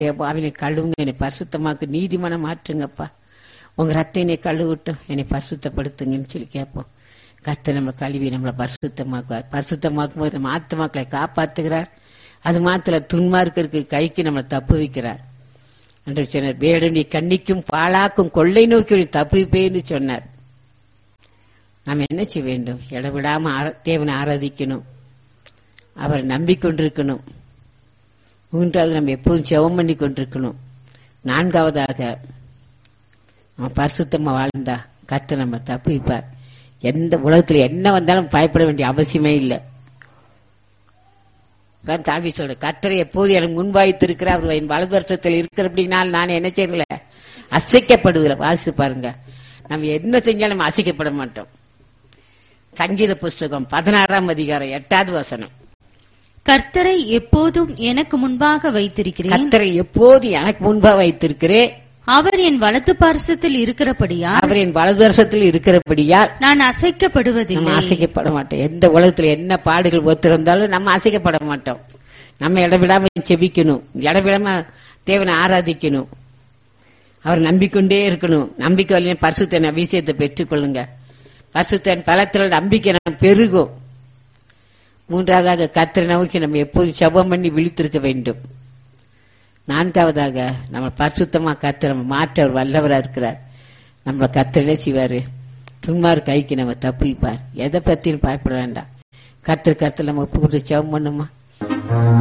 அவனை கழுவுங்க என்னை பரிசுத்தமாக்கு நீதிமனம் மாற்றுங்கப்பா உங்க ரத்தம் என்னை கழுவட்டும் என்னை பரிசுத்தப்படுத்துங்கன்னு சொல்லி கேட்போம் கர்த்தர் நம்ம கழுவி நம்மளை பரிசுத்தமாக்குவார் பரிசுத்தமாக்கும் போது நம்ம ஆத்மாக்களை காப்பாத்துகிறார் அது மாத்திர துன்மார்க்கருக்கு கைக்கு நம்மளை தப்பு வைக்கிறார் என்று சொன்னார் வேடனி கண்ணிக்கும் பாழாக்கும் கொள்ளை நோக்கி உன்னை தப்புவிப்பேன்னு சொன்னார் நாம் என்ன செய்ய வேண்டும் இடவிடாம ஆர- தேவனை ஆராதிக்கணும் அவரை நம்பிக்கொண்டிருக்கணும் மூன்றாவது நம்ம எப்போதும் ஜெபம் பண்ணி கொண்டிருக்கணும் நான்காவதாக நம்ம பரிசுத்தமா வாழ்ந்தா கத்து நம்ம தப்புவிப்பார் எந்த உலகத்துல என்ன வந்தாலும் பயப்பட வேண்டிய அவசியமே இல்லை தான் தாவி சொல்ற கத்தரை எப்போது எனக்கு முன்பாய்த்திருக்கிற அவர் என் வலது வருஷத்தில் இருக்கிறபடினால் நான் என்ன செய்யல அசைக்கப்படுவதில்லை வாசித்து பாருங்க நம்ம என்ன செஞ்சாலும் நம்ம அசைக்கப்பட மாட்டோம் சங்கீத புஸ்தகம் பதினாறாம் அதிகாரம் எட்டாவது வசனம் கர்த்தரை எப்போதும் எனக்கு முன்பாக வைத்திருக்கிறேன் கத்தரை எப்போது எனக்கு முன்பா வைத்திருக்கிறேன் அவர் என் வலது பார்சத்தில் இருக்கிறபடியா அவர் என் வலது வருஷத்தில் இருக்கிறபடியால் நான் நம்ம அசைக்கப்படுவதில்லை அசைக்கப்பட மாட்டோம் எந்த உலகத்துல என்ன பாடுகள் ஒத்திருந்தாலும் நம்ம அசைக்கப்பட மாட்டோம் நம்ம இடவிடாம செபிக்கணும் இடவிடாம தேவனை ஆராதிக்கணும் அவர் நம்பிக்கொண்டே இருக்கணும் நம்பிக்கை வழியே பரிசுத்தன் அபிஷேகத்தை பெற்றுக்கொள்ளுங்க பரிசுத்தன் பலத்தில் நம்பிக்கை நம்ம பெருகும் மூன்றாவதாக கத்திர நோக்கி நம்ம எப்போதும் செபம் பண்ணி விழித்திருக்க வேண்டும் நான்காவதாக நம்ம பரிசுத்தமா கத்திர நம்ம மாற்ற அவர் வல்லவரா இருக்கிறார் நம்மள கத்திரனே செய்வாரு துன்மார் கைக்கு நம்ம தப்பிப்பார் எதை பத்தியும் பயப்பட வேண்டாம் கத்திர கத்திர நம்ம ஒப்பு கொடுத்து செபம் பண்ணுமா